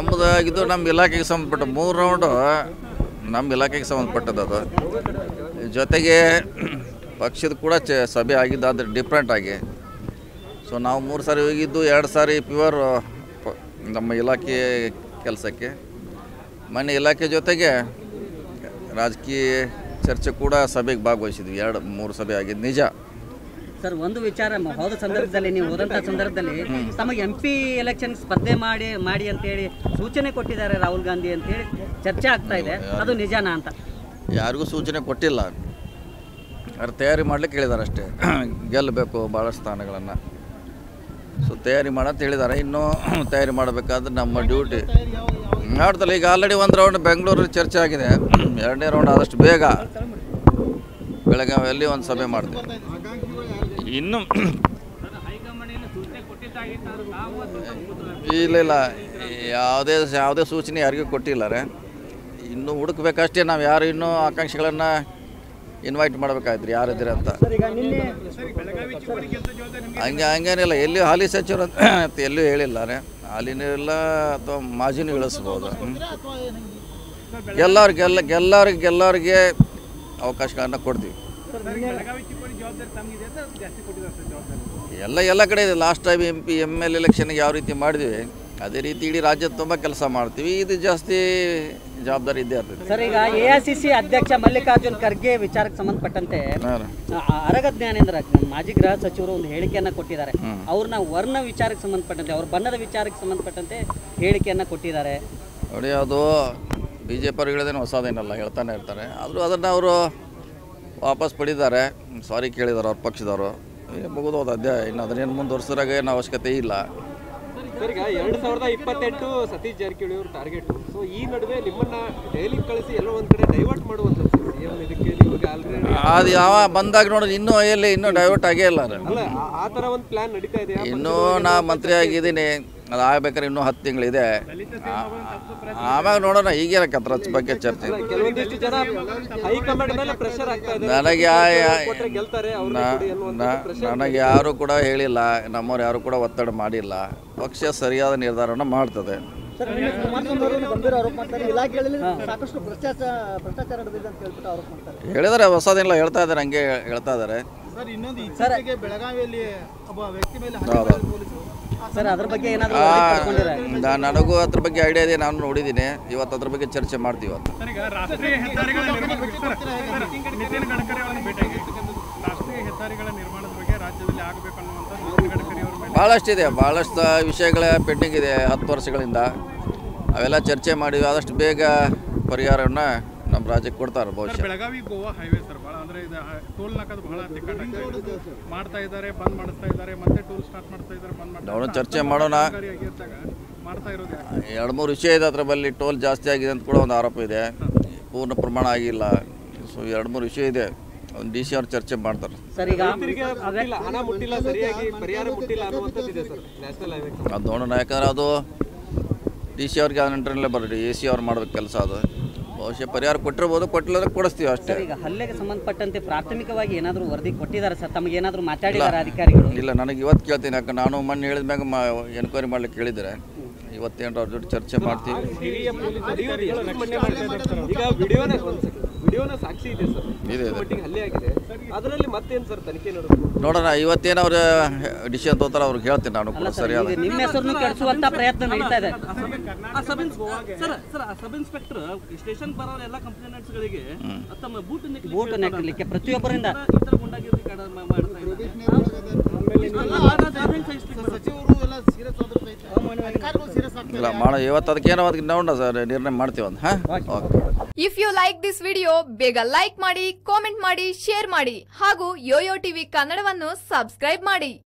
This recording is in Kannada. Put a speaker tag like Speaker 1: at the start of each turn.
Speaker 1: ನಮ್ಮದು ಇದು ನಮ್ಮ ಇಲಾಖೆಗೆ ಸಂಬಂಧಪಟ್ಟ ಮೂರು ರೌಂಡು ನಮ್ಮ ಇಲಾಖೆಗೆ ಸಂಬಂಧಪಟ್ಟದ್ದು ಅದು ಜೊತೆಗೆ ಪಕ್ಷದ ಕೂಡ ಚ ಸಭೆ ಆಗಿದ್ದು ಅದು ಡಿಫ್ರೆಂಟ್ ಆಗಿ ಸೊ ನಾವು ಮೂರು ಸಾರಿ ಹೋಗಿದ್ದು ಎರಡು ಸಾರಿ ಪ್ಯೂರ್ ಪ- ನಮ್ಮ ಇಲಾಖೆ ಕೆಲಸಕ್ಕೆ ಮೊನ್ನೆ ಇಲಾಖೆ ಜೊತೆಗೆ ರಾಜಕೀಯ ಚರ್ಚೆ ಕೂಡ ಸಭೆಗೆ ಭಾಗವಹಿಸಿದ್ವಿ ಎರಡು ಮೂರು ಸಭೆ ಆಗಿದ್ದು ನಿಜ
Speaker 2: ಸರ್ ಒಂದು ವಿಚಾರ ಮ- ಹೋದ ಸಂದರ್ಭದಲ್ಲಿ ನೀವು ಹೋದಂಥ ಸಂದರ್ಭದಲ್ಲಿ ತಮಗೆ ಎಂ ಪಿ ಎಲೆಕ್ಷನ್ ಸ್ಪರ್ಧೆ ಮಾಡಿ ಮಾಡಿ ಅಂತೇಳಿ ಸೂಚನೆ ಕೊಟ್ಟಿದ್ದಾರೆ ರಾಹುಲ್ ಗಾಂಧಿ ಅಂತೇಳಿ ಚರ್ಚೆ ಆಗ್ತಾ ಇದೆ ಅದು ನಿಜಾನಾ ಅಂತ
Speaker 1: ಯಾರಿಗೂ ಸೂಚನೆ ಕೊಟ್ಟಿಲ್ಲ ಅವ್ರು ತಯಾರಿ ಮಾಡ್ಲಿಕ್ಕೆ ಹೇಳಿದ್ದಾರೆ ಅಷ್ಟೇ ಗೆಲ್ಲಬೇಕು ಭಾಳಷ್ಟು ಸ್ಥಾನಗಳನ್ನು ಸೊ ತಯಾರಿ ಮಾಡಂತ ಹೇಳಿದ್ದಾರೆ ಇನ್ನೂ ತಯಾರಿ ಮಾಡಬೇಕಾದ್ರೆ ನಮ್ಮ ಡ್ಯೂಟಿ ಮಾಡ್ತಲ್ಲ ಈಗ ಆಲ್ರೆಡಿ ಒಂದು ರೌಂಡ್ ಬೆಂಗಳೂರಲ್ಲಿ ಚರ್ಚೆ ಆಗಿದೆ ಎರಡನೇ ರೌಂಡ್ ಆದಷ್ಟು ಬೇಗ ಬೆಳಗಾವಿಯಲ್ಲಿ ಒಂದು ಸಭೆ ಮಾಡ್ತೀವಿ ಇನ್ನು ಇಲ್ಲ ಇಲ್ಲ ಯಾವುದೇ ಯಾವುದೇ ಸೂಚನೆ ಯಾರಿಗೂ ಕೊಟ್ಟಿಲ್ಲ ರೀ ಇನ್ನೂ ಹುಡುಕ್ಬೇಕಷ್ಟೇ ನಾವು ಯಾರು ಇನ್ನೂ ಆಕಾಂಕ್ಷಿಗಳನ್ನು ಇನ್ವೈಟ್ ಮಾಡ್ಬೇಕಾಯ್ತು ರೀ ಯಾರಿದ್ದೀರಿ ಅಂತ ಹಂಗೆ ಹಂಗೇನಿಲ್ಲ ಎಲ್ಲಿ ಹಾಲಿ ಸಚಿವರು ಅಂತ ಎಲ್ಲೂ ಹೇಳಿಲ್ಲ ರೀ ಹಾಲಿನೂ ಇಲ್ಲ ಅಥವಾ ಮಾಜಿನೂ ಇಳಿಸ್ಬೋದು ಹ್ಮ್. ಗೆಲ್ಲವ್ರಿಗೆ ಗೆಲ್ಲ ಗೆಲ್ಲವ್ರಿಗೆ ಗೆಲ್ಲವ್ರಿಗೆ ಅವಕಾಶಗಳನ್ನು ಕೊಡ್ತೀವಿ ಎಲ್ಲ ಎಲ್ಲ ಕಡೆ ಇದೆ last time M P M L ಎಲೆಕ್ಷನ್ಗೆ ಯಾವ ರೀತಿ ಮಾಡಿದ್ವಿ ಅದೇ ರೀತಿ ಇಡೀ ರಾಜ್ಯದ ತುಂಬ ಕೆಲಸ ಮಾಡ್ತೀವಿ ಇದು ಜಾಸ್ತಿ ಜವಾಬ್ದಾರಿ ಇದ್ದೇ ಇರ್ತದೆ
Speaker 2: ಸರ್ ಈಗ ಎ ಐ ಸಿ ಸಿ ಅಧ್ಯಕ್ಷ ಮಲ್ಲಿಕಾರ್ಜುನ್ ಖರ್ಗೆ ವಿಚಾರಕ್ಕೆ ಸಂಬಂಧಪಟ್ಟಂತೆ
Speaker 1: ಹಾಂ
Speaker 2: ಆ, ಅರಗ ಜ್ಞಾನೇಂದ್ರ ನಮ್ಮ ಮಾಜಿ ಗೃಹ ಸಚಿವರು ಒಂದು ಹೇಳಿಕೆಯನ್ನ ಕೊಟ್ಟಿದ್ದಾರೆ ಅವ್ರನ್ನ ವರ್ಣ ವಿಚಾರಕ್ಕೆ ಸಂಬಂಧಪಟ್ಟಂತೆ ಅವ್ರ ಬಣ್ಣದ ವಿಚಾರಕ್ಕೆ ಸಂಬಂಧಪಟ್ಟಂತೆ ಹೇಳಿಕೆಯನ್ನ ಕೊಟ್ಟಿದ್ದಾರೆ
Speaker 1: ನೋಡಿ ಅದು ಬಿ ಜೆ ಪಿ ಹೇಳೋದೇನು ಹೊಸದೇನಲ್ಲ ಹೇಳ್ತಾನೆ ಇರ್ತಾರೆ ಆದರೂ ಅದನ್ನು ಅವರು ವಾಪಸ್ ಪಡಿದ್ದಾರೆ ಸಾರಿ ಕೇಳಿದ್ದಾರೆ ಅವ್ರ ಪಕ್ಷದವರು ಈಗ ಮುಗಿದೋದು ಅಧ್ಯಾಯ ಇನ್ನು ಅದನ್ನೇನು ಮುಂದುವರ್ಸೋರಾಗ ಏನು ಅವಶ್ಯಕತೆ ಇಲ್ಲ
Speaker 3: ಸರ್ ಈಗ ಎರಡ್ ಸಾವಿರದ ಇಪ್ಪತ್ತೆಂಟು ಸತೀಶ್ ಜಾರಕಿಹೊಳಿ ಅವ್ರ ಟಾರ್ಗೆಟ್ ಸೊ ಈ ನಡುವೆ ನಿಮ್ಮನ್ನ ದೆಹಲಿ ಕಳಿಸಿ ಎಲ್ಲೋ ಒಂದ್ ಕಡೆ ಡೈವರ್ಟ್ ಮಾಡುವಂತ ಸಿಎಂ ಇದಕ್ಕೆ ನಿಮಗೆ ಆಲ್ರೆಡಿ
Speaker 1: ಅದು ಯಾವ ಬಂದಾಗ ನೋಡಿದ್ರೆ ಇನ್ನೂ ಎಲ್ಲಿ ಇನ್ನೂ ಡೈವರ್ಟ್ ಆಗೇ ಇಲ್ಲ ಅದು
Speaker 3: ಅಲ್ಲ ಆ- ಆ ತರ ಒಂದು ಪ್ಲಾನ್ ನಡೀತಾ ಇದೆಯಾ
Speaker 1: ಇನ್ನೂ ನಾ ಮಂತ್ರಿ ಆಗಿದ್ದೀನಿ ಅದು ಆಗ್ಬೇಕಾದ್ರೆ ಇನ್ನೂ ಹತ್ತು ತಿಂಗಳಿದೆ ಆ- ಆವಾಗ ನೋಡೋಣ ಈಗೇನಕ್ಕೆ ಅದ್ರ ಬಗ್ಗೆ ಚರ್ಚೆ
Speaker 3: ಕೆಲವೊಂದಿಷ್ಟು ಜನ ಹೈಕಮಾಂಡ್ ಮೇಲೆ ಪ್ರೆಷರ್ ಆಗ್ತಾ ಇದೆ
Speaker 1: ನನಗೆ ಯಾ- ಯಾ-
Speaker 3: ಕೊಟ್ರೆ ಗೆಲ್ತಾರೆ ಅವ್ರನ್ನ
Speaker 1: ನಾ-
Speaker 3: ಕೊಡಿ ಅನ್ನುವಂಥ
Speaker 1: ನಾ-
Speaker 3: pressure
Speaker 1: ನನಗೆ ಯಾರು ಕೂಡ ಹೇಳಿಲ್ಲ ನಮ್ಮವ್ರು ಯಾರು ಕೂಡ ಒತ್ತಡ ಮಾಡಿಲ್ಲ ಪಕ್ಷ ಸರಿಯಾದ ನಿರ್ಧಾರವನ್ನು ಮಾಡ್ತದೆ
Speaker 4: ಸರ್ ನಿನ್ನೆ ಕುಮಾರಸ್ವಾಮಿ ಅವರು ಗಂಭೀರ ಆರೋಪ ಮಾಡ್ತಾರೆ ಇಲಾಖೆಗಳಲ್ಲಿ ಸಾಕಷ್ಟು ಭ್ರಷ್ಟಾಚಾರ ಭ್ರಷ್ಟಾಚಾರ ನಡೆದಿದೆ ಅಂತ ಹೇಳ್ಬಿಟ್ಟು ಆರೋಪ ಮಾಡ್ತಾರೆ
Speaker 1: ಹೇಳಿದಾರೆ ಹೊಸದಿಲ್ಲ ಹೇಳ್ತಾ ಇದ್ದಾರೆ ಹಂಗೆ ಹೇಳ್ತಾ ಇದ್ದಾರೆ
Speaker 4: ಸರ್ ಇನ್ನೊಂದು ಇತ್ತೀಚೆಗೆ ಬೆಳಗಾವಿಯಲ್ಲಿ ಒಬ್ಬ ವ್ಯಕ್ತಿ ಮೇಲೆ
Speaker 1: ಹೌದು
Speaker 2: ಸರ್ ಅದ್ರ ಬಗ್ಗೆ ಏನಾದರೂ
Speaker 1: ಆ,
Speaker 2: ವರದಿ ಪಡ್ಕೊಂಡಿದ್ದಾರೆ
Speaker 1: ನಾ- ನನಗೂ ಅದ್ರ ಬಗ್ಗೆ ಐಡಿಯಾ ಇದೆ ನಾನು ನೋಡಿದ್ದೀನಿ ಇವತ್ತು ಅದ್ರ ಬಗ್ಗೆ ಚರ್ಚೆ ಮಾಡ್ತೀವಿ ಇವತ್ತು
Speaker 5: ಸರ್, ಈಗ ರಾಷ್ಟ್ರೀಯ ಹೆದ್ದಾರಿಗಳ ನಿರ್ಮಾಣ ಸರ್, ಸರ್, ನಿತಿನ್ ಗಡ್ಕರಿ ಅವರನ್ನು ಭೇಟಿಯಾಗಿತ್ತು ರಾಷ್ಟ್ರೀಯ ಹೆದ್ದಾರಿಗಳ ನಿರ್ಮಾಣದ ಬಗ್ಗೆ ರಾಜ್ಯದಲ್ಲಿ ಆಗಬೇಕು ಅನ್ನುವಂಥದ್ದು ನಿತಿನ್ ಗಡ್ಕರಿ ಅವರ ಮೇಲೆ
Speaker 1: ಭಾಳಷ್ಟಿದೆ ಭಾಳಷ್ಟು ವಿಷಯಗಳ ಪೆಂಡಿಂಗ್ ಇದೆ ಹತ್ತು ವರ್ಷಗಳಿಂದ ಅವೆಲ್ಲ ಚರ್ಚೆ ಮಾಡಿವಿ ಆದಷ್ಟು ಬೇಗ ಪರಿಹಾರವನ್ನು ನಮ್ಮ ರಾಜ್ಯಕ್ಕೆ ಕೊಡ್ತಾರೆ
Speaker 5: ಸರ್
Speaker 1: ಬಹುಶಃ
Speaker 5: ಬೆಳಗಾವಿ ಗೋವಾ ಹೈವೇ ಸರ್ ಭಾಳ ಅಂದ್ರೆ ಇದು ಟೋಲ್ ನಾಕದ ಬಹಳ ದಿಕ್ಕಾಟ ಮಾಡ್ತಾ ಇದ್ದಾರೆ ಬಂದ್ ಮಾಡಿಸ್ತಾ ಇದ್ದಾರೆ ಮತ್ತೆ ಟೋಲ್ ಸ್ಟಾರ್ಟ್ ಮಾಡ್ತಾ ಇದ್ದಾರೆ ಬಂದ್ ಮಾಡ್ತಾ
Speaker 1: ನೋಡೋಣ,
Speaker 5: ಇದ್ದಾರೆ.
Speaker 1: ಚರ್ಚೆ ಮಾಡೋಣ.
Speaker 5: ಕಾಮಗಾರಿ ಆಗಿದ್ದಾಗ ಮಾಡ್ತಾ ಇರೋದು ಯಾಕೆ?
Speaker 1: ಎರಡು ಮೂರು ವಿಷಯ ಇದೆ ಅದ್ರ ಬಲ್ಲಿ ಟೋಲ್ ಜಾಸ್ತಿ ಆಗಿದೆ ಅಂತ ಕೂಡ ಒಂದು ಆರೋಪ ಇದೆ ಪೂರ್ಣ ಪ್ರಮಾಣ ಆಗಿಲ್ಲ ಸೊ ಎರಡು ಮೂರು ವಿಷಯ ಇದೆ ಒಂದು ಡಿ ಸಿ ಅವ್ರು ಚರ್ಚೆ ಮಾಡ್ತಾರೆ
Speaker 2: ಸರ್ ಈಗ
Speaker 3: ರೈತರಿಗೆ ಮುಟ್ಟಿಲ್ಲ ಹಣ ಮುಟ್ಟಿಲ್ಲ ಸರಿಯಾಗಿ ಪರಿಹಾರ ಮುಟ್ಟಿಲ್ಲ ಅನ್ನುವಂಥದ್ದು ಇದೆ ಸರ್ ನ್ಯಾಷನಲ್ ಹೈವೇ
Speaker 1: ಅದು ನೋಡೋಣ ಯಾಕಂದ್ರೆ ಅದು ಡಿ ಸಿ ಅವ್ರಿಗೆ ಅಂಟರಲ್ಲೇ ಬರಲಿ ಎ ಸಿ ಅವ್ರು ಮಾಡ್ಬೇಕು ಕೆಲಸ ಅದು ಬಹುಶಃ ಪರಿಹಾರ ಕೊಟ್ಟಿರ್ಬೋದು ಕೊಟ್ಟಿಲ್ಲ ಅಂದ್ರೆ ಕೊಡಿಸ್ತೀವಿ ಅಷ್ಟೇ
Speaker 2: ಸರ್ ಈಗ ಹಲ್ಲೆಗೆ ಸಂಬಂಧಪಟ್ಟಂತೆ ಪ್ರಾಥಮಿಕವಾಗಿ ಏನಾದರೂ ವರದಿ ಕೊಟ್ಟಿದ್ದಾರೆ ಸರ್ ತಮಗೆ ಏನಾದರೂ ಮಾತಾಡಿದ್ದಾರೆ ಅಧಿಕಾರಿಗಳು
Speaker 1: ಇಲ್ಲ ನನಗೆ ಇವತ್ತು ಕೇಳ್ತೀನಿ ಯಾಕಂದ್ರೆ ನಾನು ಮೊನ್ನೆ ಹೇಳಿದ ಮ್ಯಾಗ ಮಾ ಎನ್ಕ್ವೈರಿ ಮಾಡ್ಲಿಕ್ಕೆ ಕೇಳಿದರೆ ಇವತ್ತೇನು ಅವ್ರ ಜೊತೆ ಚರ್ಚೆ ಮಾಡ್ತೀವಿ
Speaker 3: ಹಿರಿಯ ಪೊಲೀಸ್ ಅಧಿಕಾರಿ ಎಷ್ಟು ಮಟ್ಟಿಗೆ ಮಾಡ್ತಾ ಇದ್ದಾರೆ? ಈಗ ವಿಡಿಯೋನ ವಿಡಿಯೋನ ಸಾಕ್ಷಿ ಇದೆ ಸರ್
Speaker 1: ಇದೆ ಇದೆ
Speaker 3: ಮಟ್ಟಿಗೆ ಹಲ್ಲೆ ಆಗಿದೆ ಅದರಲ್ಲಿ ಮತ್ತೇನು ಸರ್ ತನಿಖೆ ನಡೆಸಬೇಕು
Speaker 1: ನೋಡೋಣ ಇವತ್ತೇನು ಅವ್ರು ಡಿಸಿಷನ್ ತೊಗೊತಾರೆ ಅವ್ರಿಗೆ ಹೇಳ್ತೀನಿ ನಾನು ಕೂಡ ಸರಿಯಾದ
Speaker 2: ಈಗ ನಿಮ್ಮ ಹೆಸರನ್ನು ಕೆಡಿಸುವಂತ ಪ್ರಯತ್ನ ನಡೀತಾ ಇದೆ
Speaker 6: ಸರ್ ಸರ್ ಆ ಸಬ್ ಇನ್ಸ್ಪೆಕ್ಟರ್ ಸ್ಟೇಷನ್ ಬರೋ ಎಲ್ಲ ಕಂಪ್ಲೇಂಟ್ಸ್ಗಳಿಗೆ ತಮ್ಮ ಬೂಟ್ ನೆಕ್ಲಿ
Speaker 2: ಬೂಟ್ ನೆಕ್ಕಲಿಕ್ಕೆ ಪ್ರತಿಯೊಬ್ಬರಿಂದ
Speaker 6: ಈ ಥರ ಗುಂಡಾಗಿರ್ತಿ ಕಾಡ ಮಾಡ್ತಾ
Speaker 4: ಸಚಿವರು ಎಲ್ಲ ಸೀರಿಯಸ್ ಅಧಿಕಾರಿಗಳು ಸೀರಿಯಸ್
Speaker 1: ಇಲ್ಲ ಮಾಡೋ ಇವತ್ತು ಅದಕ್ಕೇನೋ ಅದಕ್ಕೆ ನೋಡೋಣ ಸರ್ ನಿರ್ಣಯ ಮಾಡ್ತೀವಿ ಒಂದು ಹಾಂ okay
Speaker 7: if you like this video ಬೇಗ ಲೈಕ್ ಮಾಡಿ ಕಾಮೆಂಟ್ ಮಾಡಿ ಶೇರ್ ಮಾಡಿ ಹಾಗೂ ಯೋಯೋ ಟಿವಿ ಕನ್ನಡವನ್ನು ಸಬ್ಸ್ಕ್ರೈಬ್ ಮಾಡಿ